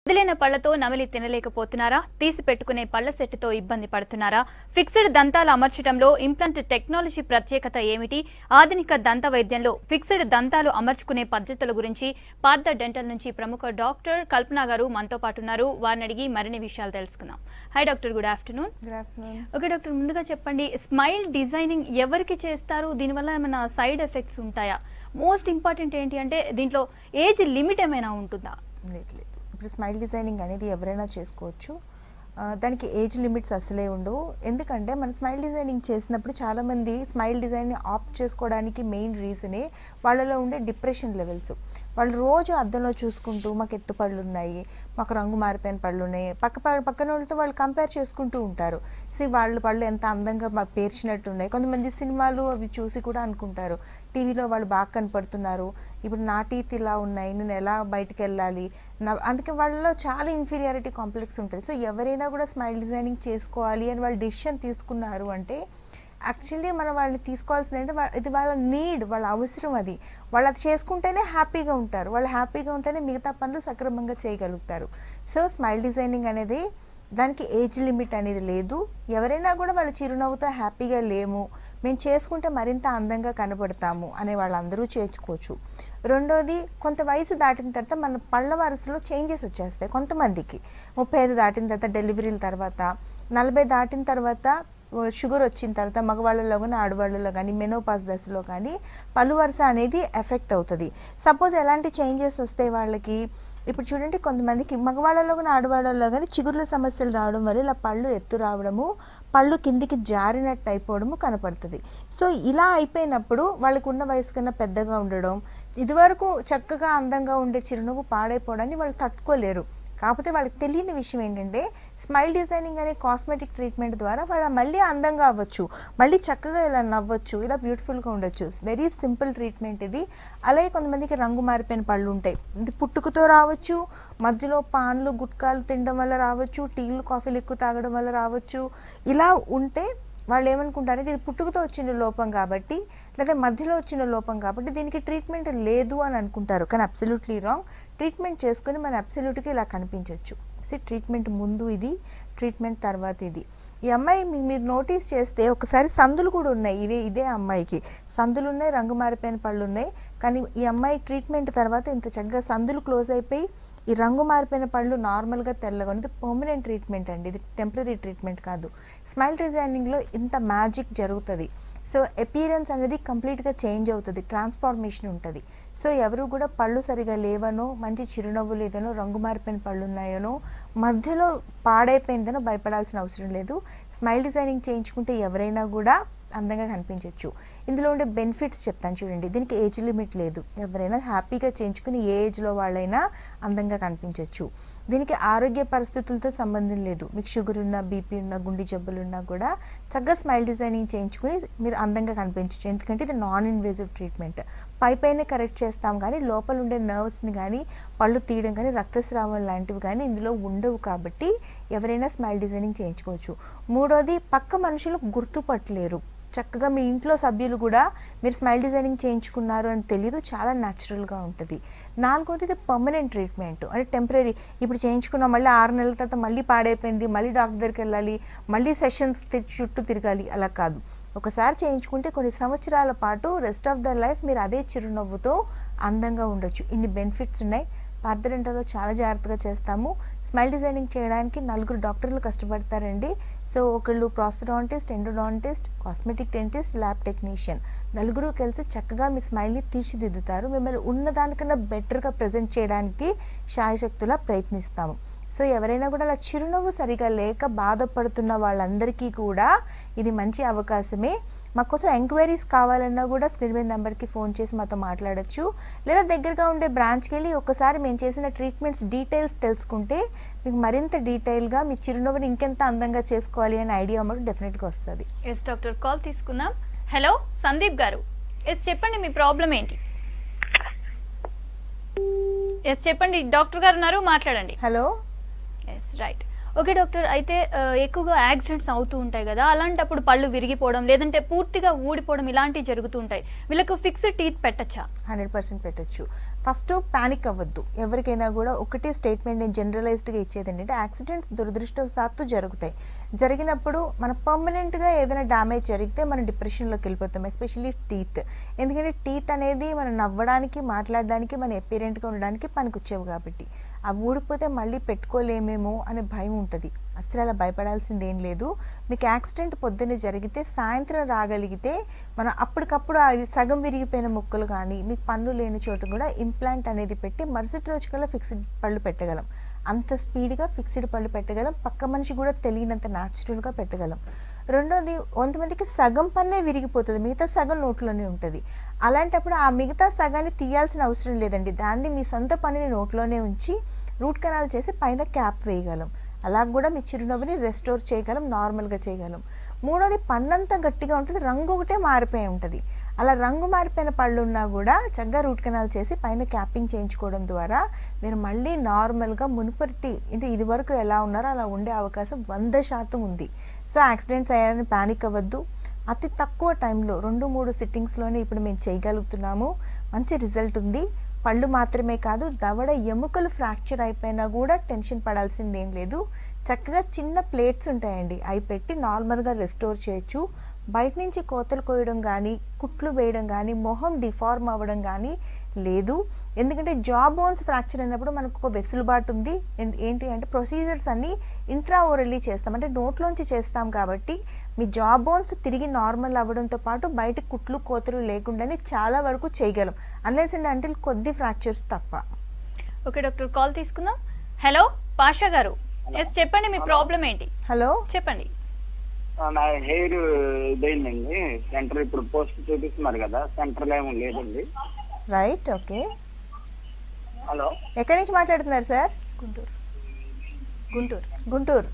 వదిలేన పళ్లతో నమిలి తినలేకపోతున్నారా తీసి పెట్టుకునే పళ్ల సెట్టుతో ఇబ్బంది పడుతున్నారా ఫిక్స్డ్ దంతాలు అమర్చడంలో ఇంప్లాంట్ టెక్నాలజీ ప్రత్యేకత ఏమిటి ఆధునిక దంత వైద్యంలో ఫిక్స్డ్ దంతాలు అమర్చుకునే పద్ధతుల గురించి పార్థ డెంటల్ నుంచి ప్రముఖ డాక్టర్ కల్పన గారు మనతో పాటు ఉన్నారు వారిని అడిగి మరిన్ని విషయాలు తెలుసుకుందాం hi doctor good afternoon good afternoon okay doctor ముందుగా చెప్పండి స్మైల్ డిజైనింగ్ ఎవరికి చేస్తారు దీనివల్ల ఏమైనా సైడ్ ఎఫెక్ట్స్ ఉంటాయా మోస్ట్ ఇంపార్టెంట్ ఏంటి అంటే దీంట్లో ఏజ్ లిమిట్ ఏమైనా ఉంటుందా లేదు లేదు ఇప్పుడు స్మైల్ డిజైనింగ్ అనేది ఎవరైనా చేసుకోవచ్చు ఆ, దానికి ఏజ్ లిమిట్స్ అసలే ఉండవు ఎందుకంటే మన స్మైల్ డిజైనింగ్ చేసినప్పుడు చాలామంది స్మైల్ డిజైన్ని ఆప్ట్ చేసుకోవడానికి మెయిన్ రీజనే వాళ్ళలో ఉండే డిప్రెషన్ లెవెల్స్ వాళ్ళు రోజు అద్దంలో చూసుకుంటూ మాకు ఎత్తు పళ్ళు ఉన్నాయి మాకు రంగు మారిపోయిన పళ్ళు ఉన్నాయి పక్క ప- పక్కన వాళ్ళతో వాళ్ళు కంపేర్ చేసుకుంటూ ఉంటారు సి వాళ్ళ పళ్ళు ఎంత అందంగా మాకు పేర్చినట్టు ఉన్నాయి కొంతమంది సినిమాలు అవి చూసి కూడా అనుకుంటారు టీవీలో వాళ్ళు బాగా కనపడుతున్నారు ఇప్పుడు నా టీత్ ఇలా ఉన్నాయి నేను ఎలా బయటికి వెళ్ళాలి నా అందుకే వాళ్ళలో చాలా ఇన్ఫీరియారిటీ కాంప్లెక్స్ ఉంటుంది సో ఎవరైనా కూడా స్మైల్ డిజైనింగ్ చేసుకోవాలి అని వాళ్ళు డిసిషన్ తీసుకున్నారు అంటే యాక్చువల్లీ మనం వాళ్ళని తీసుకోవాల్సింది అంటే వా- ఇది వాళ్ళ నీడ్ వాళ్ళ అవసరం అది వాళ్ళు అది చేసుకుంటేనే హ్యాపీగా ఉంటారు వాళ్ళు హ్యాపీగా ఉంటేనే మిగతా పనులు సక్రమంగా చేయగలుగుతారు సో స్మైల్ డిజైనింగ్ అనేది దానికి ఏజ్ లిమిట్ అనేది లేదు ఎవరైనా కూడా వాళ్ళ చిరునవ్వుతో హ్యాపీగా లేము మేము చేసుకుంటే మరింత అందంగా కనబడతాము అనే వాళ్ళందరూ చేసుకోవచ్చు రెండోది కొంత వయసు దాటిన తర్వాత మన పళ్ళ వరుసలో చేంజెస్ వచ్చేస్తాయి కొంతమందికి ముప్పై ఐదు దాటిన తర్వాత డెలివరీల తర్వాత నలభై దాటిన తర్వాత షుగర్ వచ్చిన తర్వాత మగవాళ్ళలో కానీ ఆడవాళ్ళలో కానీ మెనోపాస్ దశలో కానీ పళ్ళు వరుస అనేది ఎఫెక్ట్ అవుతుంది సపోజ్ ఎలాంటి చేంజెస్ వస్తాయి వాళ్ళకి ఇప్పుడు చూడండి కొంతమందికి మగవాళ్ళలో కానీ ఆడవాళ్ళలో కానీ చిగుర్ల సమస్యలు రావడం వల్ల ఇలా పళ్ళు ఎత్తు రావడము పళ్ళు కిందికి జారినట్టు అయిపోవడము కనపడుతుంది సో ఇలా అయిపోయినప్పుడు వాళ్ళకి ఉన్న వయసు కన్నా పెద్దగా ఉండడం ఇదివరకు చక్కగా అందంగా ఉండే చిరునవ్వు పాడైపోవడాన్ని వాళ్ళు తట్టుకోలేరు కాకపోతే వాళ్ళకి తెలియని విషయం ఏంటంటే స్మైల్ డిజైనింగ్ అనే కాస్మెటిక్ ట్రీట్మెంట్ ద్వారా వాళ్ళ మళ్ళీ అందంగా అవ్వచ్చు మళ్ళీ చక్కగా ఇలా నవ్వచ్చు ఇలా బ్యూటిఫుల్గా ఉండొచ్చు వెరీ సింపుల్ ట్రీట్మెంట్ ఇది అలాగే కొంతమందికి రంగు మారిపోయిన పళ్ళు ఉంటాయి ఇది పుట్టుకతో రావచ్చు మధ్యలో పాన్లు గుట్కాలు తినడం వల్ల రావచ్చు టీలు కాఫీలు ఎక్కువ తాగడం వల్ల రావచ్చు ఇలా ఉంటే వాళ్ళు ఏమనుకుంటారంటే ఇది పుట్టుకతో వచ్చిన లోపం కాబట్టి లేదా మధ్యలో వచ్చిన లోపం కాబట్టి దీనికి ట్రీట్మెంట్ లేదు అని అనుకుంటారు కానీ అబ్సల్యూట్లీ రాంగ్ ట్రీట్మెంట్ చేసుకొని మన అబ్సల్యూట్గా ఇలా కనిపించవచ్చు సో ట్రీట్మెంట్ ముందు ఇది ట్రీట్మెంట్ తర్వాత ఇది ఈ అమ్మాయి మీ- మీరు నోటీస్ చేస్తే ఒకసారి సందులు కూడా ఉన్నాయి ఇవే ఇదే అమ్మాయికి సందులు ఉన్నాయి రంగు మారిపోయిన పళ్ళు ఉన్నాయి కానీ ఈ అమ్మాయి ట్రీట్మెంట్ తర్వాత ఇంత చక్కగా సందులు క్లోజ్ అయిపోయి ఈ రంగు మారిపోయిన పళ్ళు నార్మల్గా తెల్లగా ఉంది. ఇది పర్మనెంట్ ట్రీట్మెంట్ అండి ఇది టెంపరీ ట్రీట్మెంట్ కాదు స్మైల్ డిజైనింగ్లో ఇంత మ్యాజిక్ జరుగుతుంది సో అపీరెన్స్ అనేది కంప్లీట్గా చేంజ్ అవుతుంది ట్రాన్స్ఫార్మేషన్ ఉంటుంది సో ఎవరు కూడా పళ్ళు సరిగా లేవనో మంచి చిరునవ్వు లేదనో రంగు మారిపోయిన పళ్ళు ఉన్నాయనో మధ్యలో పాడైపోయిందనో భయపడాల్సిన అవసరం లేదు స్మైల్ డిజైనింగ్ చేయించుకుంటే ఎవరైనా కూడా అందంగా కనిపించవచ్చు ఇందులో ఉండే బెనిఫిట్స్ చెప్తాను చూడండి దీనికి ఏజ్ లిమిట్ లేదు ఎవరైనా హ్యాపీగా చేయించుకుని ఏ ఏజ్లో వాళ్ళైనా అందంగా కనిపించవచ్చు దీనికి ఆరోగ్య పరిస్థితులతో సంబంధం లేదు మీకు షుగర్ ఉన్నా బీపీ ఉన్నా గుండె జబ్బులు ఉన్నా కూడా చక్కగా స్మైల్ డిజైనింగ్ చేయించుకుని మీరు అందంగా కనిపించవచ్చు ఎందుకంటే ఇది నాన్ ఇన్వేజివ్ ట్రీట్మెంట్ పై పైన కరెక్ట్ చేస్తాం కానీ లోపల ఉండే నర్వ్స్ని కానీ పళ్ళు తీయడం కానీ రక్తస్రావం లాంటివి కానీ ఇందులో ఉండవు కాబట్టి ఎవరైనా స్మైల్ డిజైనింగ్ చేయించుకోవచ్చు మూడోది పక్క మనుషులు గుర్తుపట్టలేరు చక్కగా మీ ఇంట్లో సభ్యులు కూడా మీరు స్మైల్ డిజైనింగ్ చేయించుకున్నారు అని తెలియదు చాలా న్యాచురల్గా ఉంటుంది నాలుగోది ఇది పర్మనెంట్ ట్రీట్మెంట్ అంటే టెంపరీ ఇప్పుడు చేయించుకున్నాం మళ్ళీ ఆరు నెలల తర్వాత మళ్ళీ పాడైపోయింది మళ్ళీ డాక్టర్ దగ్గరికి వెళ్ళాలి మళ్ళీ సెషన్స్ చుట్టూ తిరగాలి అలా కాదు ఒకసారి చేయించుకుంటే కొన్ని సంవత్సరాల పాటు రెస్ట్ ఆఫ్ ద లైఫ్ మీరు అదే చిరునవ్వుతో అందంగా ఉండొచ్చు ఇన్ని బెనిఫిట్స్ ఉన్నాయి పార్థడెంటలో చాలా జాగ్రత్తగా చేస్తాము స్మైల్ డిజైనింగ్ చేయడానికి నలుగురు డాక్టర్లు కష్టపడతారండి సో ఒకళ్ళు prosthodontist endodontist cosmetic dentist lab technician నలుగురు కలిసి చక్కగా మీ స్మైల్ని తీర్చిదిద్దుతారు మిమ్మల్ని ఉన్నదానికన్నా బెటర్గా ప్రజెంట్ చేయడానికి శాయశక్తులా ప్రయత్నిస్తాము సో ఎవరైనా కూడా అలా చిరునవ్వు సరిగా లేక బాధపడుతున్న వాళ్ళందరికీ కూడా ఇది మంచి అవకాశమే మా కోసం ఎంక్వైరీస్ కావాలన్నా కూడా స్క్రీన్ మీద నెంబర్కి ఫోన్ చేసి మాతో మాట్లాడొచ్చు లేదా దగ్గరగా ఉండే బ్రాంచ్కి వెళ్ళి ఒకసారి మేము చేసిన ట్రీట్మెంట్స్ డీటెయిల్స్ తెలుసుకుంటే మీకు మరింత డీటెయిల్గా మీ చిరునవ్వుని ఇంకెంత అందంగా చేసుకోవాలి అనే ఐడియా మాకు డెఫినెట్గా వస్తుంది ఎస్ డాక్టర్ కాల్ తీసుకుందాం హలో సందీప్ గారు ఎస్ చెప్పండి మీ ప్రాబ్లం ఏంటి ఎస్ చెప్పండి డాక్టర్ గారు ఉన్నారు మాట్లాడండి hello yes right okay doctor అయితే ఆ, ఎక్కువగా యాక్సిడెంట్స్ అవుతూ ఉంటాయి కదా అలాంటప్పుడు పళ్ళు విరిగిపోవడం లేదంటే పూర్తిగా ఊడిపోవడం ఇలాంటివి జరుగుతూ ఉంటాయి వీళ్ళకు ఫిక్స్డ్ టీత్ పెట్టచ్చా హండ్రెడ్ పర్సెంట్ పెట్టచ్చు ఫస్ట్ పానిక్ అవ్వద్దు ఎవరికైనా కూడా ఒకటే స్టేట్మెంట్ నేను జనరలైజ్డ్గా ఇచ్చేది ఏంటంటే యాక్సిడెంట్స్ దురదృష్టవశాత్తు జరుగుతాయి జరిగినప్పుడు మన పర్మనెంట్గా ఏదైనా డ్యామేజ్ జరిగితే మనం డిప్రెషన్లోకి వెళ్ళిపోతాం ఎస్పెషల్లీ టీత్ ఎందుకంటే టీత్ అనేది మనం నవ్వడానికి మాట్లాడడానికి మన ఎపీరెంట్గా ఉండడానికి పనికొచ్చేవి కాబట్టి అవి ఊడిపోతే మళ్ళీ పెట్టుకోలేమేమో అనే భయం ఉంటుంది అసలు అలా భయపడాల్సింది ఏం లేదు మీకు యాక్సిడెంట్ పొద్దున్నే జరిగితే సాయంత్రం రాగలిగితే మనం అప్పటికప్పుడు అవి సగం విరిగిపోయిన ముక్కలు కానీ మీకు పన్ను లేని చోట కూడా ఇంప్లాంట్ అనేది పెట్టి మరుసటి రోజు కల్లా ఫిక్స్డ్ పళ్ళు పెట్టగలం అంత స్పీడ్గా ఫిక్స్డ్ పళ్ళు పెట్టగలం పక్క మనిషి కూడా తెలియనంత న్యాచురల్గా పెట్టగలం రెండోది కొంతమందికి సగం పన్నే విరిగిపోతుంది మిగతా సగం నోట్లోనే ఉంటుంది అలాంటప్పుడు ఆ మిగతా సగాన్ని తీయాల్సిన అవసరం లేదండి దాన్ని మీ సొంత పనిని నోట్లోనే ఉంచి రూట్ కెనాల్ చేసి పైన క్యాప్ వేయగలం అలా కూడా మీ చిరునవ్వుని రెస్టోర్ చేయగలం నార్మల్గా చేయగలం మూడోది పన్నంతా గట్టిగా ఉంటుంది రంగు ఒకటే మారిపోయి ఉంటుంది అలా రంగు మారిపోయిన పళ్ళు ఉన్నా కూడా చక్కగా రూట్ కెనాల్ చేసి పైన క్యాపింగ్ చేయించుకోవడం ద్వారా మీరు మళ్ళీ నార్మల్గా మునుపటి అంటే ఇది వరకు ఎలా ఉన్నారో అలా ఉండే అవకాశం వంద శాతం ఉంది సో యాక్సిడెంట్స్ అయ్యారని ప్యానిక్ అవ్వద్దు అతి తక్కువ టైంలో రెండు మూడు సిట్టింగ్స్లోనే ఇప్పుడు మేము చేయగలుగుతున్నాము మంచి రిజల్ట్ ఉంది పళ్ళు మాత్రమే కాదు దవడ ఎముకలు ఫ్రాక్చర్ అయిపోయినా కూడా టెన్షన్ పడాల్సింది ఏం లేదు చక్కగా చిన్న ప్లేట్స్ ఉంటాయండి అవి పెట్టి నార్మల్గా రెస్టోర్ చేయొచ్చు బయట నుంచి కోతలు కోయడం కానీ కుట్లు వేయడం కానీ మొహం డిఫార్మ్ అవ్వడం కానీ లేదు ఎందుకంటే జా బోన్స్ ఫ్రాక్చర్ అయినప్పుడు మనకు ఒక వెసులుబాటు ఉంది ఎన్- ఏంటి అంటే ప్రొసీజర్స్ అన్నీ ఇంట్రా ఓరల్లీ చేస్తాం అంటే నోట్లోంచి చేస్తాం కాబట్టి మీ జా బోన్స్ తిరిగి నార్మల్ అవ్వడంతో పాటు బయట కుట్లు కోతలు లేకుండానే చాలా వరకు చేయగలం అన్లెస్ అండ్ అంటే కొద్ది ఫ్రాక్చర్స్ తప్ప ఓకే డాక్టర్ కాల్ తీసుకుందాం హలో పాషా గారు ఎస్ చెప్పండి మీ ప్రాబ్లం ఏంటి హలో చెప్పండి ఆ, నా హెయిర్ ఇదైందండి సెంటర్ ఇప్పుడు పోస్ట్ చూపిస్తున్నారు కదా సెంటర్ ఏమో లేదండి రైట్ ఓకే హలో ఎక్కడి నుంచి మాట్లాడుతున్నారు సార్ గుంటూరు గుంటూరు గుంటూరు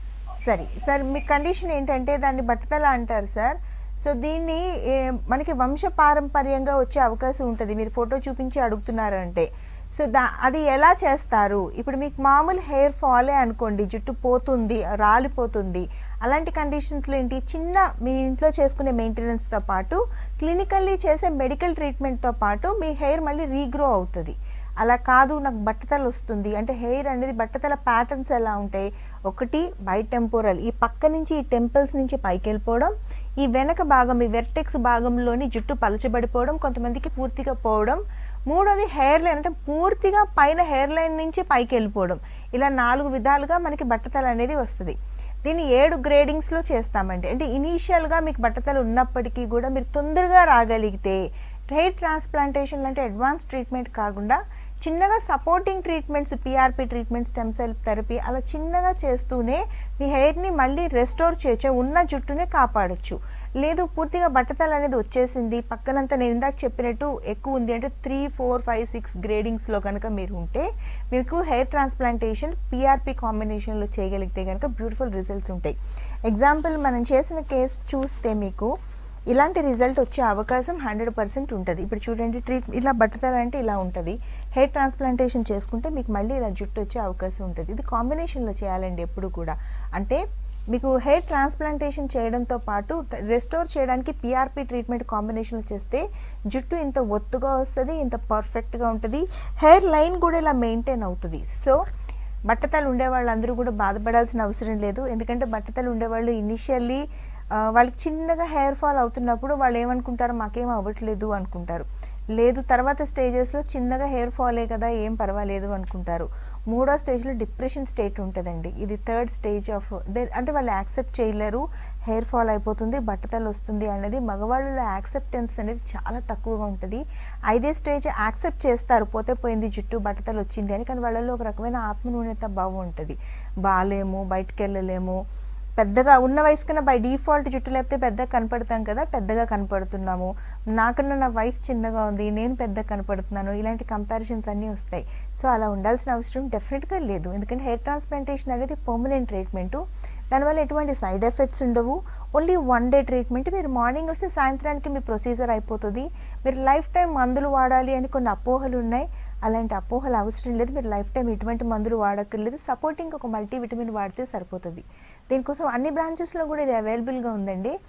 సరే సార్ మీ కండిషన్ ఏంటంటే దాన్ని బట్టతల అంటారు సార్ సో దీన్ని ఏ, మనకి వంశ పారంపర్యంగా వచ్చే అవకాశం ఉంటుంది మీరు ఫోటో చూపించి అడుగుతున్నారు అంటే సో దా అది ఎలా చేస్తారు ఇప్పుడు మీకు మామూలు హెయిర్ ఫాలే అనుకోండి జుట్టు పోతుంది రాలిపోతుంది అలాంటి కండిషన్స్లో ఏంటి చిన్న మీ ఇంట్లో చేసుకునే మెయింటెనెన్స్తో పాటు క్లినికల్లీ చేసే మెడికల్ ట్రీట్మెంట్తో పాటు మీ హెయిర్ మళ్ళీ రీగ్రో అవుతుంది అలా కాదు నాకు బట్టతల వస్తుంది అంటే హెయిర్ అనేది బట్టతల ప్యాటర్న్స్ ఎలా ఉంటాయి ఒకటి బై టెంపోరల్ ఈ పక్క నుంచి ఈ టెంపుల్స్ నుంచి పైకి వెళ్ళిపోవడం ఈ వెనక భాగం ఈ వెర్టెక్స్ భాగంలోని జుట్టు పలచబడిపోవడం కొంతమందికి పూర్తిగా పోవడం మూడోది హెయిర్ లైన్ అంటే పూర్తిగా పైన హెయిర్ లైన్ నుంచి పైకి వెళ్ళిపోవడం ఇలా నాలుగు విధాలుగా మనకి బట్టతల అనేది వస్తుంది దీన్ని ఏడు గ్రేడింగ్స్లో చేస్తామండి అంటే ఇనీషియల్గా మీకు బట్టతలు ఉన్నప్పటికీ కూడా మీరు తొందరగా రాగలిగితే హెయిర్ ట్రాన్స్ప్లాంటేషన్ లాంటి అడ్వాన్స్ ట్రీట్మెంట్ కాకుండా చిన్నగా supporting treatments PRP treatment stem cell therapy అలా చిన్నగా చేస్తూనే మీ హెయిర్ని మళ్ళీ రెస్టోర్ చేయొచ్చు ఉన్న జుట్టునే కాపాడొచ్చు లేదు పూర్తిగా బట్టతల అనేది వచ్చేసింది పక్కనంతా నేను ఇందాక చెప్పినట్టు ఎక్కువ ఉంది అంటే త్రీ ఫోర్ ఫైవ్ సిక్స్ గ్రేడింగ్స్లో కనుక మీరు ఉంటే మీకు హెయిర్ ట్రాన్స్ప్లాంటేషన్ పిఆర్పి కాంబినేషన్లో చేయగలిగితే కనుక బ్యూటిఫుల్ రిజల్ట్స్ ఉంటాయి ఎగ్జాంపుల్ మనం చేసిన కేసు చూస్తే మీకు ఇలాంటి రిజల్ట్ వచ్చే అవకాశం హండ్రెడ్ పర్సెంట్ ఉంటుంది ఇప్పుడు చూడండి ట్రీట్ ఇలా బట్టతల అంటే ఇలా ఉంటుంది హెయిర్ ట్రాన్స్ప్లాంటేషన్ చేసుకుంటే మీకు మళ్ళీ ఇలా జుట్టు వచ్చే అవకాశం ఉంటుంది ఇది కాంబినేషన్లో చేయాలండి ఎప్పుడు కూడా అంటే మీకు హెయిర్ ట్రాన్స్ప్లాంటేషన్ చేయడంతో పాటు రెస్టోర్ చేయడానికి పిఆర్పి ట్రీట్మెంట్ కాంబినేషన్లో చేస్తే జుట్టు ఇంత ఒత్తుగా వస్తుంది ఇంత పర్ఫెక్ట్గా ఉంటుంది హెయిర్ లైన్ కూడా ఇలా మెయింటైన్ అవుతుంది సో బట్టతలు ఉండే వాళ్ళందరూ కూడా బాధపడాల్సిన అవసరం లేదు ఎందుకంటే బట్టతలు ఉండేవాళ్ళు ఇనిషియల్లీ వాళ్ళకి చిన్నగా హెయిర్ ఫాల్ అవుతున్నప్పుడు వాళ్ళు ఏమనుకుంటారు మాకేం అవ్వట్లేదు అనుకుంటారు లేదు తర్వాత స్టేజెస్లో చిన్నగా హెయిర్ ఫాలే కదా ఏం పర్వాలేదు అనుకుంటారు మూడో స్టేజ్లో డిప్రెషన్ స్టేట్ ఉంటుందండి ఇది థర్డ్ స్టేజ్ ఆఫ్ అంటే వాళ్ళు యాక్సెప్ట్ చేయలేరు హెయిర్ ఫాల్ అయిపోతుంది బట్టతలు వస్తుంది అనేది మగవాళ్ళలో యాక్సెప్టెన్స్ అనేది చాలా తక్కువగా ఉంటుంది ఐదే స్టేజ్ యాక్సెప్ట్ చేస్తారు పోతే పోయింది జుట్టు బట్టతలు వచ్చింది అని కానీ వాళ్ళలో ఒక రకమైన ఆత్మన్యూనత భావం ఉంటుంది బాలేము బయటకు వెళ్ళలేము పెద్దగా ఉన్న వయసు కన్నా బై డిఫాల్ట్ జుట్టు లేకపోతే పెద్దగా కనపడతాం కదా పెద్దగా కనపడుతున్నాము నాకన్నా నా వైఫ్ చిన్నగా ఉంది నేను పెద్దగా కనపడుతున్నాను ఇలాంటి కంపారిజన్స్ అన్నీ వస్తాయి సో అలా ఉండాల్సిన అవసరం డెఫినెట్గా లేదు ఎందుకంటే హెయిర్ ట్రాన్స్ప్లాంటేషన్ అనేది పర్మనెంట్ ట్రీట్మెంటు దానివల్ల ఎటువంటి సైడ్ ఎఫెక్ట్స్ ఉండవు ఓన్లీ వన్ డే ట్రీట్మెంట్ మీరు మార్నింగ్ వస్తే సాయంత్రానికి మీ ప్రొసీజర్ అయిపోతుంది మీరు లైఫ్ టైం మందులు వాడాలి అని కొన్ని అపోహలు ఉన్నాయి అలాంటి అపోహలు అవసరం లేదు మీరు లైఫ్ టైం ఎటువంటి మందులు వాడక్కర్లేదు సపోర్టింగ్ ఒక మల్టీవిటమిన్ వాడితే సరిపోతుంది దీనికోసం అన్ని బ్రాంచెస్లో కూడా ఇది అవైలబుల్గా ఉందండి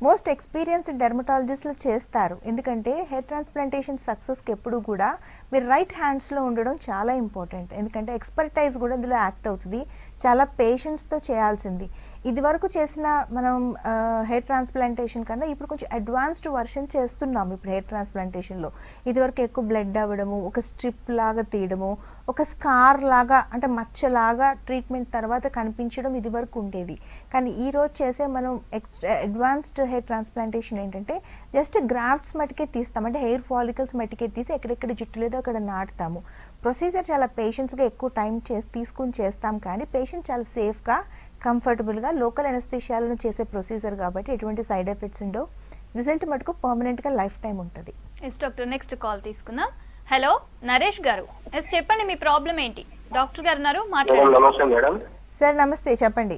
మోస్ట్ ఎక్స్పీరియన్స్డ్ డెర్మటాలజిస్టులు చేస్తారు ఎందుకంటే హెయిర్ ట్రాన్స్ప్లాంటేషన్ సక్సెస్కి ఎప్పుడు కూడా మీరు రైట్ హ్యాండ్స్లో ఉండడం చాలా ఇంపార్టెంట్ ఎందుకంటే ఎక్స్పర్టైజ్ కూడా ఇందులో యాక్ట్ అవుతుంది చాలా పేషెన్స్తో చేయాల్సింది ఇది వరకు చేసిన మనం హెయిర్ ట్రాన్స్ప్లాంటేషన్ కన్నా ఇప్పుడు కొంచెం అడ్వాన్స్డ్ వర్షన్ చేస్తున్నాం ఇప్పుడు హెయిర్ ట్రాన్స్ప్లాంటేషన్లో ఇదివరకు ఎక్కువ బ్లడ్ అవ్వడము ఒక స్ట్రిప్ లాగా తీయడము ఒక స్కార్ లాగా అంటే మచ్చలాగా ట్రీట్మెంట్ తర్వాత కనిపించడం ఇది వరకు ఉండేది కానీ ఈ రోజు చేసే మనం ఎక్స్ట్రా అడ్వాన్స్డ్ హెయిర్ ట్రాన్స్ప్లాంటేషన్ ఏంటంటే జస్ట్ గ్రాఫ్ట్స్ మటుకే తీస్తాం అంటే హెయిర్ ఫాలికల్స్ మటుకే తీసి ఎక్కడెక్కడ జుట్టు లేదో అక్కడ నాటుతాము ప్రొసీజర్ చాలా పేషెంట్స్గా ఎక్కువ టైం చే తీసుకుని చేస్తాం కానీ పేషెంట్ చాలా సేఫ్గా కంఫర్టబుల్గా లోకల్ ఎనస్థిషియాలను చేసే ప్రొసీజర్ కాబట్టి ఎటువంటి సైడ్ ఎఫెక్ట్స్ ఉండవు రిజల్ట్ మటుకు పర్మనెంట్గా లైఫ్ టైం ఉంటుంది ఎస్ డాక్టర్ నెక్స్ట్ కాల్ తీసుకుందాం హలో నరేష్ గారు ఎస్ చెప్పండి మీ ప్రాబ్లం ఏంటి డాక్టర్ గారు ఉన్నారు మేడం మాట్లాడండి నమస్తే మేడం సార్ నమస్తే చెప్పండి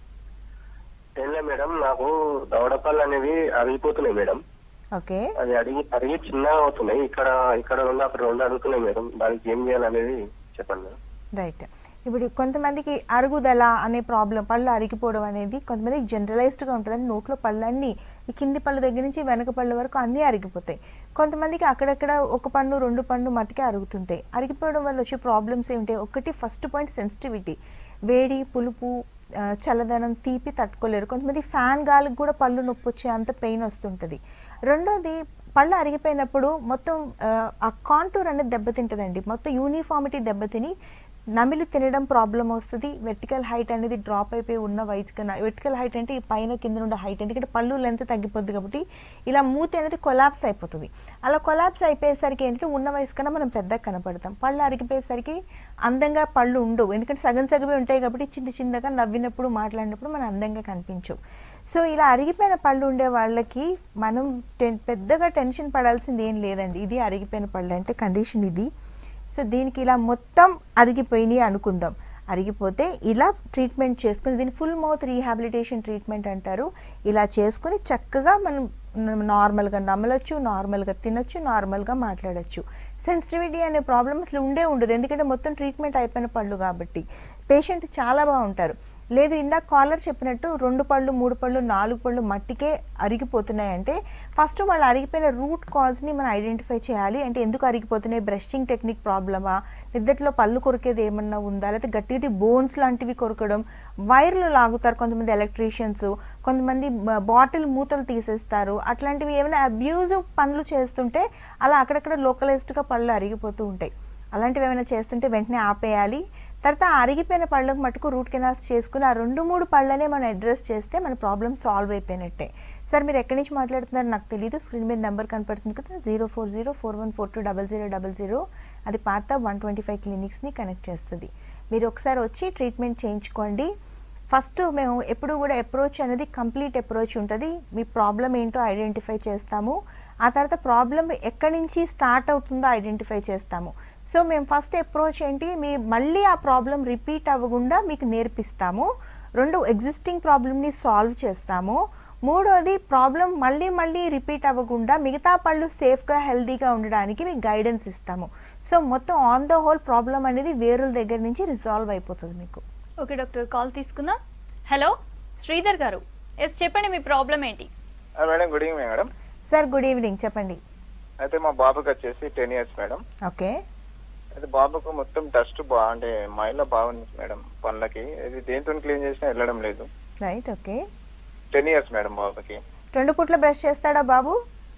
ఏం లేదు మేడం నాకు దవడపళ్ళు అనేవి అరిగిపోతున్నాయి మేడం ఓకే అది అడిగి అరిగి చిన్నగా అవుతున్నాయి ఇక్కడ ఇక్కడ రెండు అక్కడ రెండు అడుగుతున్నాయి మేడం దానికి ఏం చేయాలనేది చెప్పండి మేడం రైట్ ఇప్పుడు కొంతమందికి అరుగుదల అనే ప్రాబ్లం పళ్ళు అరిగిపోవడం అనేది కొంతమందికి జనరలైజ్డ్గా ఉంటుందని నోట్లో పళ్ళన్నీ ఈ కింది పళ్ళు దగ్గర నుంచి వెనక పళ్ళు వరకు అన్నీ అరిగిపోతాయి కొంతమందికి అక్కడక్కడ ఒక పన్ను రెండు పన్ను మట్టుకే అరుగుతుంటాయి అరిగిపోవడం వల్ల వచ్చే ప్రాబ్లమ్స్ ఏమిటి ఒకటి ఫస్ట్ పాయింట్ సెన్సిటివిటీ వేడి పులుపు ఆ, చల్లదనం తీపి తట్టుకోలేరు కొంతమంది ఫ్యాన్ గాలికి కూడా పళ్ళు నొప్పి వచ్చే అంత పెయిన్ వస్తుంటుంది రెండోది పళ్ళు అరిగిపోయినప్పుడు మొత్తం ఆ, ఆ కాంటూర్ అనేది దెబ్బతింటుందండి మొత్తం యూనిఫామిటీ దెబ్బతిని నమిలి తినడం ప్రాబ్లం వస్తుంది వెర్టికల్ హైట్ అనేది డ్రాప్ అయిపోయి ఉన్న వయసు కన్నా వెర్టికల్ హైట్ అంటే ఈ పైన కింద ఉండే హైట్ ఎందుకంటే పళ్ళు లెంత్ తగ్గిపోద్ది కాబట్టి ఇలా మూతి అనేది కొలాప్స్ అయిపోతుంది అలా కొలాప్స్ అయిపోయేసరికి ఏంటంటే ఉన్న వయసు కన్నా మనం పెద్దగా కనపడతాం పళ్ళు అరిగిపోయేసరికి అందంగా పళ్ళు ఉండవు ఎందుకంటే సగం సగమే ఉంటాయి కాబట్టి చిన్న చిన్నగా నవ్వినప్పుడు మాట్లాడినప్పుడు మనం అందంగా కనిపించవు సో ఇలా అరిగిపోయిన పళ్ళు ఉండే వాళ్ళకి మనం టెన్ పెద్దగా టెన్షన్ పడాల్సింది ఏం లేదండి ఇది అరిగిపోయిన పళ్ళు అంటే కండిషన్ ఇది సో దీనికి ఇలా మొత్తం అరిగిపోయినాయి అనుకుందాం అరిగిపోతే ఇలా ట్రీట్మెంట్ చేసుకుని దీన్ని ఫుల్ మౌత్ రీహాబిలిటేషన్ ట్రీట్మెంట్ అంటారు ఇలా చేసుకుని చక్కగా మనం నార్మల్గా నమలొచ్చు నార్మల్గా తినొచ్చు నార్మల్గా మాట్లాడొచ్చు సెన్సిటివిటీ అనే ప్రాబ్లమ్ అసలు ఉండే ఉండదు ఎందుకంటే మొత్తం ట్రీట్మెంట్ అయిపోయిన పళ్ళు కాబట్టి పేషెంట్ చాలా బాగుంటారు లేదు ఇందాక కాలర్ చెప్పినట్టు రెండు పళ్ళు మూడు పళ్ళు నాలుగు పళ్ళు మట్టికే అరిగిపోతున్నాయంటే ఫస్ట్ వాళ్ళు అరిగిపోయిన రూట్ కాజ్ని మనం ఐడెంటిఫై చేయాలి అంటే ఎందుకు అరిగిపోతున్నాయి బ్రషింగ్ టెక్నిక్ ప్రాబ్లమా నిద్దట్లో పళ్ళు కొరికేది ఏమన్నా ఉందా లేకపోతే గట్టిగా బోన్స్ లాంటివి కొరకడం వైర్లు లాగుతారు కొంతమంది ఎలక్ట్రీషియన్స్ కొంతమంది బాటిల్ మూతలు తీసేస్తారు అట్లాంటివి ఏమైనా అబ్యూజివ్ పనులు చేస్తుంటే అలా అక్కడక్కడ లోకలైజ్డ్గా పళ్ళు అరిగిపోతూ ఉంటాయి అలాంటివి ఏమైనా చేస్తుంటే వెంటనే ఆపేయాలి తర్వాత ఆ అరిగిపోయిన పళ్ళకు మటుకు రూట్ కెనాల్స్ చేసుకుని ఆ రెండు మూడు పళ్ళనే మనం అడ్రస్ చేస్తే మన ప్రాబ్లమ్ సాల్వ్ అయిపోయినట్టే సార్ మీరు ఎక్కడి నుంచి మాట్లాడుతున్నారో నాకు తెలియదు స్క్రీన్ మీద నెంబర్ కనపడుతుంది కదా zero four zero four one four two double zero double zero అది పాత వన్ ట్వంటీ ఫైవ్ క్లినిక్స్ని కనెక్ట్ చేస్తుంది మీరు ఒకసారి వచ్చి ట్రీట్మెంట్ చేయించుకోండి ఫస్ట్ మేము ఎప్పుడు కూడా అప్రోచ్ అనేది కంప్లీట్ అప్రోచ్ ఉంటుంది మీ ప్రాబ్లం ఏంటో ఐడెంటిఫై చేస్తాము ఆ తర్వాత ప్రాబ్లం ఎక్కడి నుంచి స్టార్ట్ అవుతుందో ఐడెంటిఫై చేస్తాము సో మేము ఫస్ట్ అప్రోచ్ ఏంటి మీ మళ్ళీ ఆ ప్రాబ్లం రిపీట్ అవ్వకుండా మీకు నేర్పిస్తాము రెండు ఎగ్జిస్టింగ్ ప్రాబ్లమ్ని సాల్వ్ చేస్తాము మూడోది ప్రాబ్లం మళ్ళీ మళ్ళీ రిపీట్ అవ్వకుండా మిగతా పళ్ళు సేఫ్గా హెల్తీగా ఉండడానికి మీకు గైడెన్స్ ఇస్తాము సో మొత్తం ఆన్ ద హోల్ ప్రాబ్లం అనేది వేరుల దగ్గర నుంచి రిజాల్వ్ అయిపోతుంది మీకు ఓకే డాక్టర్ కాల్ తీసుకుందాం హలో శ్రీధర్ గారు ఎస్ చెప్పండి మీ ప్రాబ్లం ఏంటి ఆ, madam good evening madam sir good evening చెప్పండి అయితే మా బాబుకి వచ్చేసి టెన్ ఇయర్స్ మేడం ఓకే అయితే బాబుకు మొత్తం డస్ట్ బా అంటే మైలో బాగుంది మేడం పళ్ళకి ఇది దేంతో క్లీన్ చేసినా వెళ్ళడం లేదు right okay ten years madam బాబుకి రెండు పూట్ల బ్రష్ చేస్తాడా బాబు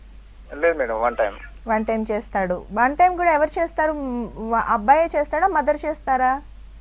లేదు madam one time one time చేస్తాడు వన్ టైం కూడా ఎవరు చేస్తారు మ్, వా- అబ్బాయే చేస్తాడా మదర్ చేస్తారా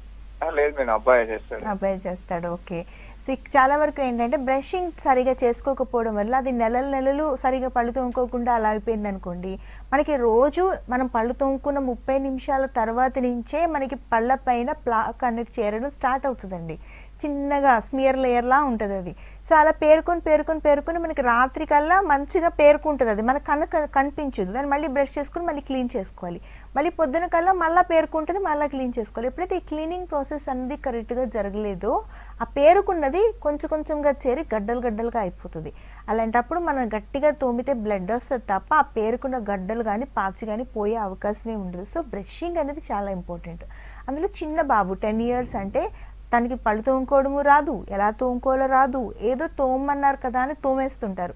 లేదు మేడం అబ్బాయి చేస్తాడు అబ్బాయి చేస్తాడు ఓకే సి చాలా వరకు ఏంటంటే బ్రషింగ్ సరిగా చేసుకోకపోవడం వల్ల అది నెలలు నెలలు సరిగా పళ్ళు తోముకోకుండా అలా అయిపోయింది అనుకోండి మనకి రోజు మనం పళ్ళు తోముకున్న ముప్పై నిమిషాల తర్వాత నుంచే మనకి పళ్ళ పైన ప్లాక్ అనేది చేరడం స్టార్ట్ అవుతుందండి చిన్నగా స్మియర్ లేయర్లా ఉంటుంది అది సో అలా పేరుకొని పేరుకొని పేరుకొని మనకి రాత్రి కల్లా మంచిగా పేరుకుంటుంది అది మన కన్ను క- కనిపించదు దాన్ని మళ్ళీ బ్రష్ చేసుకుని మళ్ళీ క్లీన్ చేసుకోవాలి మళ్ళీ పొద్దున కల్లా మళ్ళీ పేరుకుంటుంది మళ్ళీ క్లీన్ చేసుకోవాలి ఎప్పుడైతే ఈ క్లీనింగ్ ప్రాసెస్ అనేది కరెక్ట్గా జరగలేదో ఆ పేరుకున్నది కొంచెం కొంచెంగా చేరి గడ్డలు గడ్డలుగా అయిపోతుంది అలాంటప్పుడు మనం గట్టిగా తోమితే బ్లడ్ వస్తుంది తప్ప ఆ పేరుకున్న గడ్డలు కానీ పాచి కానీ పోయే అవకాశమే ఉండదు సో బ్రషింగ్ అనేది చాలా ఇంపార్టెంట్ అందులో చిన్న బాబు టెన్ ఇయర్స్ అంటే తనకి పళ్ళు తోముకోవడము రాదు ఎలా తోముకోవాలో రాదు ఏదో తోమన్నారు కదా అని తోమేస్తుంటారు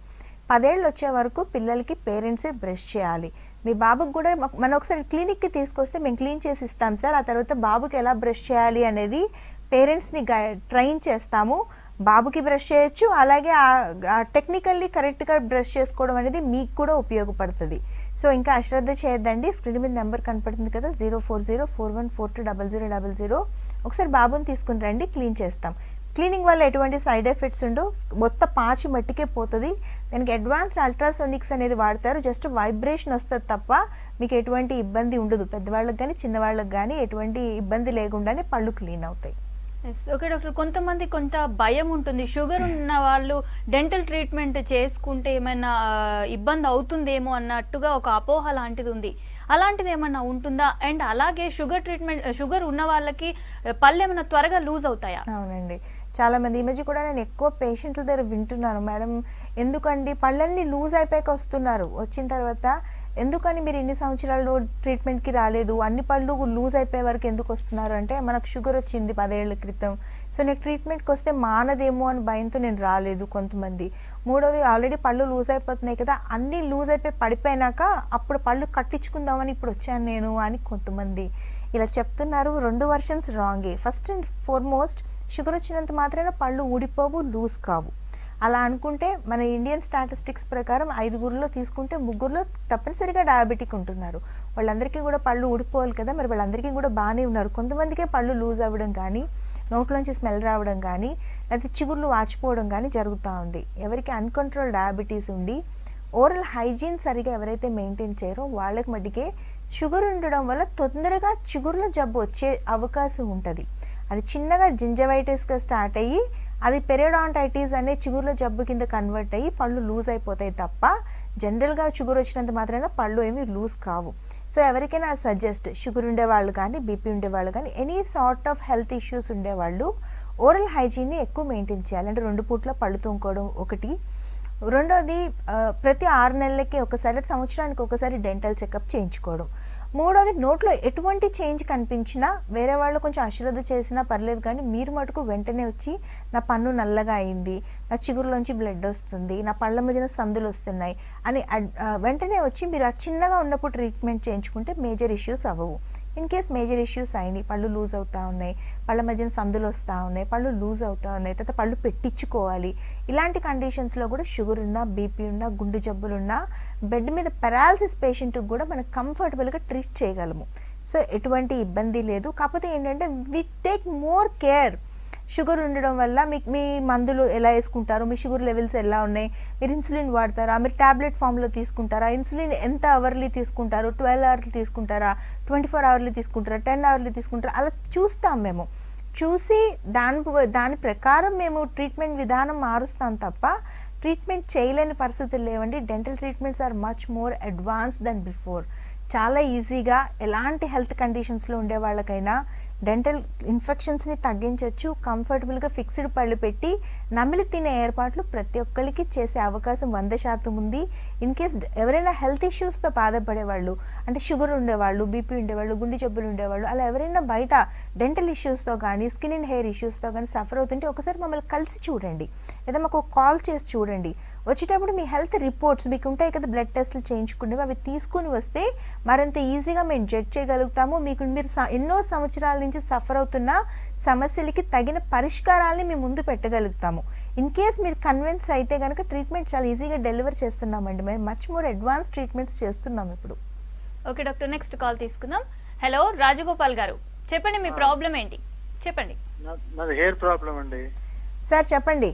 పదేళ్ళు వచ్చే వరకు పిల్లలకి పేరెంట్సే బ్రష్ చేయాలి మీ బాబుకి కూడా మాకు- మనం ఒకసారి క్లినిక్కి తీసుకొస్తే మేము క్లీన్ చేసి ఇస్తాం సార్ ఆ తర్వాత బాబుకి ఎలా బ్రష్ చేయాలి అనేది పేరెంట్స్ని ట్రైన్ చేస్తాము బాబుకి బ్రష్ చేయొచ్చు అలాగే టెక్నికల్లీ కరెక్ట్గా బ్రష్ చేసుకోవడం అనేది మీకు కూడా ఉపయోగపడుతుంది సో ఇంకా అశ్రద్ధ చేయొద్దండి స్క్రీన్ మీద నెంబర్ కనపడుతుంది కదా zero four zero four one four two double zero double zero ఒకసారి బాబుని తీసుకుని రండి క్లీన్ చేస్తాం క్లీనింగ్ వల్ల ఎటువంటి సైడ్ ఎఫెక్ట్స్ ఉండవు మొత్తం పాచి మట్టికే పోతుంది దానికి అడ్వాన్స్డ్ అల్ట్రాసోనిక్స్ అనేది వాడతారు జస్ట్ వైబ్రేషన్ వస్తుంది తప్ప మీకు ఎటువంటి ఇబ్బంది ఉండదు పెద్దవాళ్ళకి కానీ చిన్నవాళ్ళకి కానీ ఎటువంటి ఇబ్బంది లేకుండానే పళ్ళు క్లీన్ అవుతాయి Yes. ఓకే డాక్టర్ కొంతమంది కొంత భయం ఉంటుంది షుగర్ ఉన్న వాళ్ళు డెంటల్ ట్రీట్మెంట్ చేసుకుంటే ఏమైనా ఆ, ఇబ్బంది అవుతుందేమో అన్నట్టుగా ఒక అపోహ లాంటిది ఉంది అలాంటిది ఏమన్నా ఉంటుందా అండ్ అలాగే షుగర్ ట్రీట్మెంట్ షుగర్ ఉన్న వాళ్ళకి ఆ, పళ్ళు ఏమైనా త్వరగా లూజ్ అవుతాయా అవునండి చాలా మంది ఈ మధ్య కూడా నేను ఎక్కువ పేషెంట్ల దగ్గర వింటున్నాను మేడం ఎందుకండి పళ్ళన్నీ లూజ్ అయిపోయాక వస్తున్నారు వచ్చిన తర్వాత ఎందుకని మీరు ఇన్ని సంవత్సరాలు ట్రీట్మెంట్కి రాలేదు అన్ని పళ్ళు లూజ్ అయిపోయే వరకు ఎందుకు వస్తున్నారు అంటే మనకు షుగర్ వచ్చింది పదేళ్ల క్రితం సో నేను ట్రీట్మెంట్కి వస్తే మానదేమో అని భయంతో నేను రాలేదు కొంతమంది మూడోది ఆల్రెడీ పళ్ళు లూజ్ అయిపోతున్నాయి కదా అన్నీ లూజ్ అయిపోయి పడిపోయినాక అప్పుడు పళ్ళు కట్టించుకుందామని ఇప్పుడు వచ్చాను నేను అని కొంతమంది ఇలా చెప్తున్నారు రెండు వర్షన్స్ రాంగే ఫస్ట్ అండ్ ఫార్మోస్ట్ షుగర్ వచ్చినంత మాత్రాన పళ్ళు ఊడిపోవు లూజ్ కావు అలా అనుకుంటే మన ఇండియన్ స్టాటిస్టిక్స్ ప్రకారం ఐదుగురిలో తీసుకుంటే ముగ్గురులో తప్పనిసరిగా డయాబెటిక్ ఉంటున్నారు వాళ్ళందరికీ కూడా పళ్ళు ఊడిపోవాలి కదా మరి వాళ్ళందరికీ కూడా బాగానే uన్నారు కొంతమందికే పళ్ళు లూజ్ అవ్వడం కానీ నోట్లోంచి స్మెల్ రావడం కానీ లేకపోతే చిగుర్లు వాచిపోవడం కానీ జరుగుతూ ఉంది ఎవరికి అన్కంట్రోల్ డయాబెటీస్ ఉండి ఓరల్ హైజీన్ సరిగా ఎవరైతే మెయింటైన్ చేయరో వాళ్ళకి మటుకే షుగర్ ఉండడం వల్ల తొందరగా చిగుర్ల జబ్బు వచ్చే అవకాశం ఉంటుంది అది చిన్నగా జింజవైటిస్గా స్టార్ట్ అయ్యి అది పెరియోడాంటైటిస్ అనే చిగుర్ల జబ్బు కింద కన్వర్ట్ అయ్యి పళ్ళు లూజ్ అయిపోతాయి తప్ప జనరల్గా షుగర్ వచ్చినంత మాత్రమే పళ్ళు ఏమి లూజ్ కావు సో ఎవరికైనా సజెస్ట్ షుగర్ ఉండేవాళ్ళు కానీ బీపీ ఉండేవాళ్ళు కానీ any sort of health issues ఉండేవాళ్ళు ఓరల్ హైజీన్ని ఎక్కువ మెయింటైన్ చేయాలి అంటే రెండు పూట్ల పళ్ళు తోముకోవడం ఒకటి రెండోది ఆ, ప్రతి ఆరు నెలలకి ఒకసారి సంవత్సరానికి ఒకసారి డెంటల్ చెకప్ చేయించుకోవడం మూడోది నోట్లో ఎటువంటి చేంజ్ కనిపించినా వేరే వాళ్ళు కొంచెం అశ్రద్ధ చేసినా పర్లేదు కానీ మీరు మటుకు వెంటనే వచ్చి నా పన్ను నల్లగా అయింది నా చిగురులోంచి బ్లడ్ వస్తుంది నా పళ్ళ మధ్యన సందులు వస్తున్నాయి అని అడ్- ఆ, వెంటనే వచ్చి మీరు ఆ చిన్నగా ఉన్నప్పుడు ట్రీట్మెంట్ చేయించుకుంటే మేజర్ ఇష్యూస్ అవ్వవు ఇన్ కేస్ మేజర్ ఇష్యూస్ అయినాయి పళ్ళు లూజ్ అవుతా ఉన్నాయి పళ్ళ మధ్యన సందులు వస్తూ ఉన్నాయి పళ్ళు లూజ్ అవుతా ఉన్నాయి తర్వాత పళ్ళు పెట్టించుకోవాలి ఇలాంటి కండిషన్స్లో కూడా షుగర్ ఉన్నా బీపీ ఉన్నా గుండె జబ్బులు ఉన్నా బెడ్ మీద పెరాలసిస్ పేషెంట్కి కూడా మనం కంఫర్టబుల్గా ట్రీట్ చేయగలము సో ఎటువంటి ఇబ్బంది లేదు కాకపోతే ఏంటంటే we take more care sugar ఉండడం వల్ల మీకు మీ మందులు ఎలా వేసుకుంటారు మీ షుగర్ లెవెల్స్ ఎలా ఉన్నాయి మీరు ఇన్సులిన్ వాడతారా మీరు టాబ్లెట్ ఫామ్లో తీసుకుంటారా ఇన్సులిన్ ఎంత అవర్లీ తీసుకుంటారు ట్వెల్వ్ అవర్లు తీసుకుంటారా ట్వంటీ ఫోర్ అవర్లీ తీసుకుంటారా టెన్ అవర్లీ తీసుకుంటారా అలా చూస్తాం మేము చూసి దాని దాని ప్రకారం మేము ట్రీట్మెంట్ విధానం మారుస్తాం తప్ప ట్రీట్మెంట్ చేయలేని పరిస్థితులు లేవండి dental treatments are much more advance than before చాలా ఈజీగా ఎలాంటి హెల్త్ కండిషన్స్లో ఉండే వాళ్ళకైనా డెంటల్ ఇన్ఫెక్షన్స్ని తగ్గించవచ్చు కంఫర్టబుల్గా ఫిక్స్డ్ పళ్ళు పెట్టి నమిలి తినే ఏర్పాట్లు ప్రతి ఒక్కరికి చేసే అవకాశం వంద శాతం ఉంది ఇన్ కేస్ ఎవరైనా హెల్త్ ఇష్యూస్తో బాధపడే వాళ్ళు అంటే షుగర్ ఉండేవాళ్ళు బీపీ ఉండేవాళ్ళు గుండె జబ్బులు ఉండేవాళ్ళు అలా ఎవరైనా బయట డెంటల్ ఇష్యూస్తో కానీ స్కిన్ అండ్ హెయిర్ ఇష్యూస్తో కానీ సఫర్ అవుతుంటే ఒకసారి మమ్మల్ని కలిసి చూడండి లేదా మాకు కాల్ చేసి చూడండి వచ్చేటప్పుడు మీ హెల్త్ రిపోర్ట్స్ మీకు ఉంటాయి కదా బ్లడ్ టెస్ట్లు చేయించుకునేవి అవి తీసుకుని వస్తే మరింత ఈజీగా మేము జడ్జ్ చేయగలుగుతాము మీకు మీరు స- ఎన్నో సంవత్సరాల నుంచి సఫర్ అవుతున్న సమస్యలకి తగిన పరిష్కారాలని మేము ముందు పెట్టగలుగుతాము ఇన్ కేస్ మీరు కన్విన్స్ అయితే కనుక ట్రీట్మెంట్ చాలా ఈజీగా డెలివర్ చేస్తున్నామండి మేము మచ్ మోర్ అడ్వాన్స్ ట్రీట్మెంట్స్ చేస్తున్నాం ఇప్పుడు ఓకే డాక్టర్ నెక్స్ట్ కాల్ తీసుకుందాం హలో రాజగోపాల్ గారు చెప్పండి మీ ప్రాబ్లం ఏంటి చెప్పండి నా- నాది హెయిర్ ప్రాబ్లం అండి సార్ చెప్పండి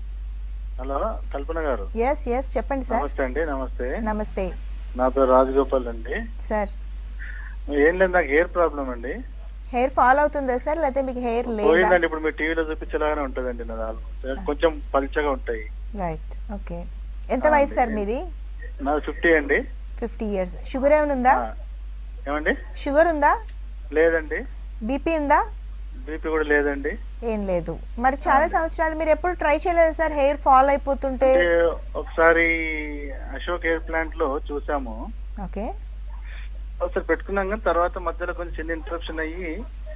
hello Kalpana garu yes yes చెప్పండి సార్ నమస్తే అండి నమస్తే నమస్తే నా పేరు రాజగోపాల్ అండి సార్ ఏం లేదు నాకు హెయిర్ ప్రాబ్లం అండి హెయిర్ ఫాల్ అవుతుందా సార్ లేకపోతే మీకు హెయిర్ లేదా పోయిందండి ఇప్పుడు మీరు టీవీలో చూపించేలాగానే ఉంటుందండి నాది ఆల్మోస్ట్ కొంచెం పల్చగా ఉంటాయి రైట్ ఓకే ఎంత వయసు సార్ మీది నాది ఫిఫ్టీ అండి ఫిఫ్టీ ఇయర్స్ షుగర్ ఏమైనా ఉందా ఆ, ఏమండి షుగర్ ఉందా లేదండి బీపీ ఉందా బీపీ కూడా లేదండి ఏం లేదు మరి చాలా సంవత్సరాలు మీరు ఎప్పుడు ట్రై చేయలేదు సార్ హెయిర్ ఫాల్ అయిపోతుంటే అంటే ఒకసారి అశోక్ హెయిర్ ప్లాంట్ లో చూసాము ఓకే ఒకసారి పెట్టుకున్నాం కానీ తర్వాత మధ్యలో కొంచెం చిన్న ఇంటరప్షన్ అయ్యి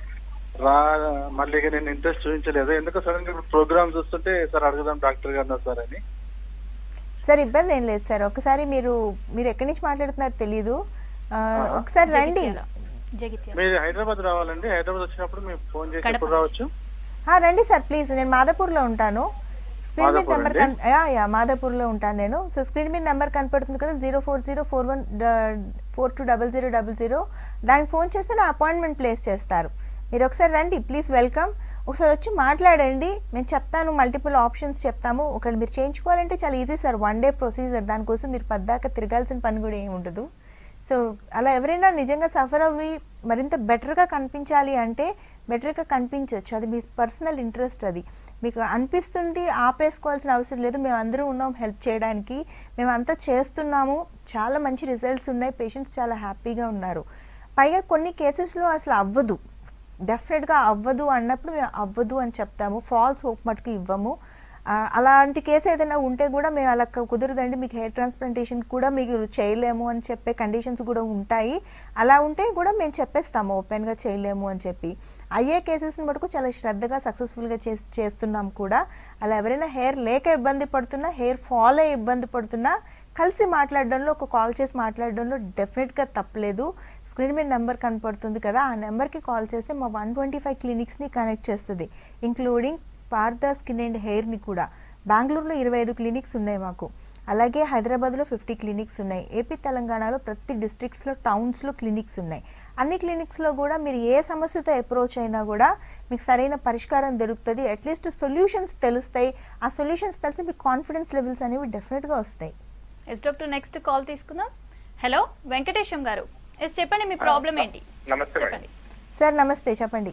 రా మళ్ళీ ఇక నేను ఇంట్రెస్ట్ చూపించలేదు ఎందుకో సడన్ గా ప్రోగ్రామ్ చూస్తుంటే సార్ అడుగుదాం డాక్టర్ గారు సార్ అని సార్ ఇబ్బంది ఏం లేదు సార్ ఒకసారి మీరు మీరు ఎక్కడి నుంచి మాట్లాడుతున్నారో తెలీదు ఆ, ఒకసారి రండి జగిత్యాల. జగిత్యాల మీరు హైదరాబాద్ రావాలండి హైదరాబాద్ వచ్చినప్పుడు మేము ఫోన్ చేసి కడప ఎప్పుడు రావచ్చు ఆ, రండి సార్ ప్లీజ్ నేను మాదాపూర్లో ఉంటాను స్క్రీన్ మీద మాదాపూర్ నెంబర్ అండి? కన్ యా యా మాదాపూర్లో ఉంటాను నేను సో స్క్రీన్ మీద నెంబర్ కనపడుతుంది కదా zero four zero four one four two double zero double zero దానికి ఫోన్ చేస్తే నా అపాయింట్మెంట్ ప్లేస్ చేస్తారు మీరు ఒకసారి రండి ప్లీజ్ వెల్కమ్ ఒకసారి వచ్చి మాట్లాడండి నేను చెప్తాను మల్టిపుల్ ఆప్షన్స్ చెప్తాము ఒకవేళ మీరు చేయించుకోవాలంటే చాలా easy sir one day procedure దానికోసం మీరు పద్దాక తిరగాల్సిన పని కూడా ఏమి ఉండదు సో అలా ఎవరైనా నిజంగా సఫర్ అవ్వి మరింత బెటర్గా కనిపించాలి అంటే బెటర్గా కనిపించవచ్చు అది మీ పర్సనల్ ఇంట్రెస్ట్ అది మీకు అనిపిస్తుంది ఆపేసుకోవాల్సిన అవసరం లేదు మేము అందరూ ఉన్నాం హెల్ప్ చేయడానికి మేము అంతా చేస్తున్నాము చాలా మంచి రిజల్ట్స్ ఉన్నాయి పేషెంట్స్ చాలా హ్యాపీగా ఉన్నారు పైగా కొన్ని కేసెస్లో అసలు అవ్వదు డెఫినెట్గా అవ్వదు అన్నప్పుడు మేము అవ్వదు అని చెప్తాము ఫాల్స్ హోప్ మటుకు ఇవ్వము ఆ, అలాంటి కేసు ఏదైనా ఉంటే కూడా మేము అలా కు- కుదరదండి మీకు హెయిర్ ట్రాన్స్ప్లాంటేషన్ కూడా మీకు చేయలేము అని చెప్పే కండిషన్స్ కూడా ఉంటాయి అలా ఉంటే కూడా మేము చెప్పేస్తాము ఓపెన్గా చేయలేము అని చెప్పి అయ్యే కేసెస్ని మటుకు చాలా శ్రద్ధగా సక్సెస్ఫుల్గా చే చేస్తున్నాం కూడా అలా ఎవరైనా హెయిర్ లేక ఇబ్బంది పడుతున్నా హెయిర్ ఫాల్ అయ్యి ఇబ్బంది పడుతున్నా కలిసి మాట్లాడడంలో ఒక కాల్ చేసి మాట్లాడడంలో డెఫినెట్గా తప్పలేదు స్క్రీన్ మీద నెంబర్ కనపడుతుంది కదా ఆ నెంబర్కి కాల్ చేస్తే మా వన్ ట్వంటీ ఫైవ్ క్లినిక్స్ని కనెక్ట్ చేస్తుంది ఇంక్లూడింగ్ పార్థ స్కిన్ అండ్ హెయిర్ని కూడా బెంగళూరులో ఇరవై ఐదు క్లినిక్స్ ఉన్నాయి మాకు అలాగే హైదరాబాద్లో ఫిఫ్టీ క్లినిక్స్ ఉన్నాయి ఏపీ తెలంగాణలో ప్రతి డిస్ట్రిక్ట్స్లో టౌన్స్లో క్లినిక్స్ ఉన్నాయి అన్ని క్లినిక్స్లో కూడా మీరు ఏ సమస్యతో అప్రోచ్ అయినా కూడా మీకు సరైన పరిష్కారం దొరుకుతుంది అట్లీస్ట్ సొల్యూషన్స్ తెలుస్తాయి ఆ సొల్యూషన్స్ తెలిసి మీకు కాన్ఫిడెన్స్ లెవెల్స్ అనేవి డెఫినెట్గా వస్తాయి ఎస్ డాక్టర్ నెక్స్ట్ కాల్ తీసుకుందాం హలో వెంకటేశం గారు ఎస్ చెప్పండి మీ ప్రాబ్లం ఏంటి నమస్తే మేడం చెప్పండి సార్ నమస్తే చెప్పండి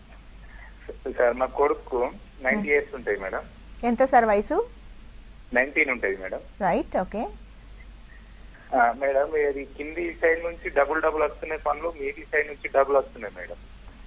సార్ మా కొడుకు నైన్టీ ఇయర్స్ ఉంటాయి మేడం ఎంత సార్ వయసు నైన్టీన్ ఉంటుంది మేడం రైట్ ఓకే ఆ, మేడం ఇది కింది సైడ్ నుంచి డబుల్ డబుల్ వస్తున్నాయి పనులు మీది సైడ్ నుంచి డబుల్ వస్తున్నాయి మేడం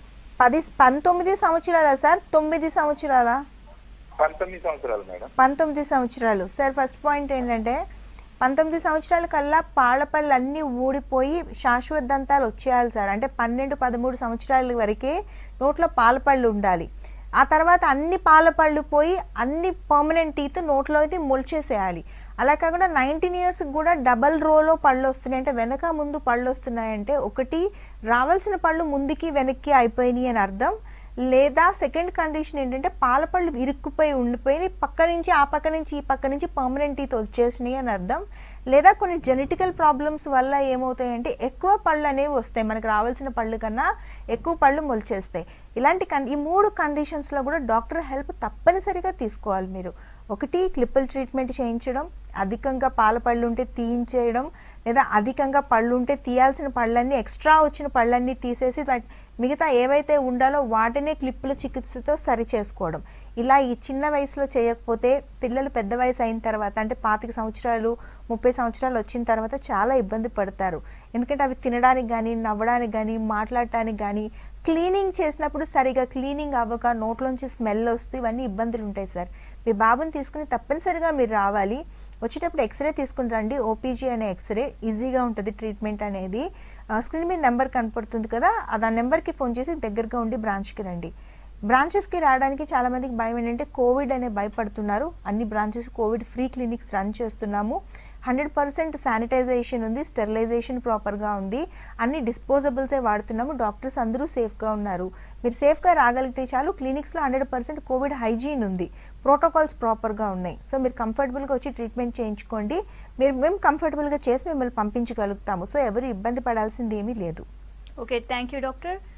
పది పంతొమ్మిది సంవత్సరాలా సార్ తొమ్మిది సంవత్సరాలా పంతొమ్మిది సంవత్సరాలు మేడం పంతొమ్మిది సంవత్సరాలు సార్ ఫస్ట్ పాయింట్ ఏంటంటే పంతొమ్మిది సంవత్సరాల కల్లా పాలపళ్ళు అన్నీ ఊడిపోయి శాశ్వత దంతాలు వచ్చేయాలి సార్ అంటే పన్నెండు పదమూడు సంవత్సరాల వరకే నోట్లో పాలపళ్ళు ఉండాలి ఆ తర్వాత అన్ని పాలపళ్ళు పోయి అన్ని పర్మనెంట్ టీత్ నోట్లోకి మొలిచేసేయాలి అలా కాకుండా నైన్టీన్ ఇయర్స్ కూడా డబల్ రోలో పళ్ళు వస్తున్నాయి అంటే వెనక ముందు పళ్ళు వస్తున్నాయంటే ఒకటి రావాల్సిన పళ్ళు ముందుకి వెనక్కి అయిపోయినాయి అని అర్థం లేదా సెకండ్ కండిషన్ ఏంటంటే పాలపళ్ళు ఇరుక్కుపోయి ఉండిపోయి పక్క నుంచి ఆ పక్క నుంచి ఈ పక్క నుంచి పర్మనెంట్ టీత్ వచ్చేసినాయి అని అర్థం లేదా కొన్ని జెనెటికల్ ప్రాబ్లమ్స్ వల్ల ఏమవుతాయంటే ఎక్కువ పళ్ళు అనేవి వస్తాయి మనకు రావాల్సిన పళ్ళు కన్నా ఎక్కువ పళ్ళు మొలిచేస్తాయి ఇలాంటి కన్ ఈ మూడు కండిషన్స్లో కూడా డాక్టర్ హెల్ప్ తప్పనిసరిగా తీసుకోవాలి మీరు ఒకటి క్లిప్పుల్ ట్రీట్మెంట్ చేయించడం అధికంగా పాల పళ్ళు ఉంటే తీయించేయడం లేదా అధికంగా పళ్ళు ఉంటే తీయాల్సిన పళ్ళన్నీ ఎక్స్ట్రా వచ్చిన పళ్ళన్నీ తీసేసి వాటి మిగతా ఏవైతే ఉండాలో వాటినే క్లిప్పుల చికిత్సతో సరి చేసుకోవడం ఇలా ఈ చిన్న వయసులో చేయకపోతే పిల్లలు పెద్ద వయసు అయిన తర్వాత అంటే పాతిక సంవత్సరాలు ముప్పై సంవత్సరాలు వచ్చిన తర్వాత చాలా ఇబ్బంది పడతారు ఎందుకంటే అవి తినడానికి కానీ నవ్వడానికి కానీ మాట్లాడటానికి కానీ క్లీనింగ్ చేసినప్పుడు సరిగా క్లీనింగ్ అవ్వక నోట్లోంచి స్మెల్ వస్తూ ఇవన్నీ ఇబ్బందులు ఉంటాయి సార్ మీ బాబుని తీసుకుని తప్పనిసరిగా మీరు రావాలి వచ్చేటప్పుడు ఎక్స్రే తీసుకుని రండి ఓపీజీ అనే ఎక్స్రే ఈజీగా ఉంటుంది ట్రీట్మెంట్ అనేది ఆ, స్క్రీన్ మీద నెంబర్ కనపడుతుంది కదా అది ఆ నెంబర్కి ఫోన్ చేసి దగ్గరగా ఉండి బ్రాంచ్కి రండి బ్రాంచెస్కి రావడానికి చాలా మందికి భయం ఏంటంటే కోవిడ్ అనే భయపడుతున్నారు అన్ని branches Covid free clinics run చేస్తున్నాము హండ్రెడ్ పర్సెంట్ శానిటైజేషన్ ఉంది స్టెరిలైజేషన్ ప్రాపర్గా ఉంది అన్ని డిస్పోజబుల్సే వాడుతున్నాము డాక్టర్స్ అందరూ సేఫ్గా ఉన్నారు మీరు సేఫ్గా రాగలిగితే చాలు క్లినిక్స్లో హండ్రెడ్ పర్సెంట్ కోవిడ్ హైజీన్ ఉంది ప్రోటోకాల్స్ ప్రాపర్గా ఉన్నాయి సో మీరు కంఫర్టబుల్గా వచ్చి ట్రీట్మెంట్ చేయించుకోండి మీరు మేము కంఫర్టబుల్గా చేసి మిమ్మల్ని పంపించగలుగుతాము సో ఎవరు ఇబ్బంది పడాల్సింది ఏమీ లేదు ఓకే థ్యాంక్ యూ డాక్టర్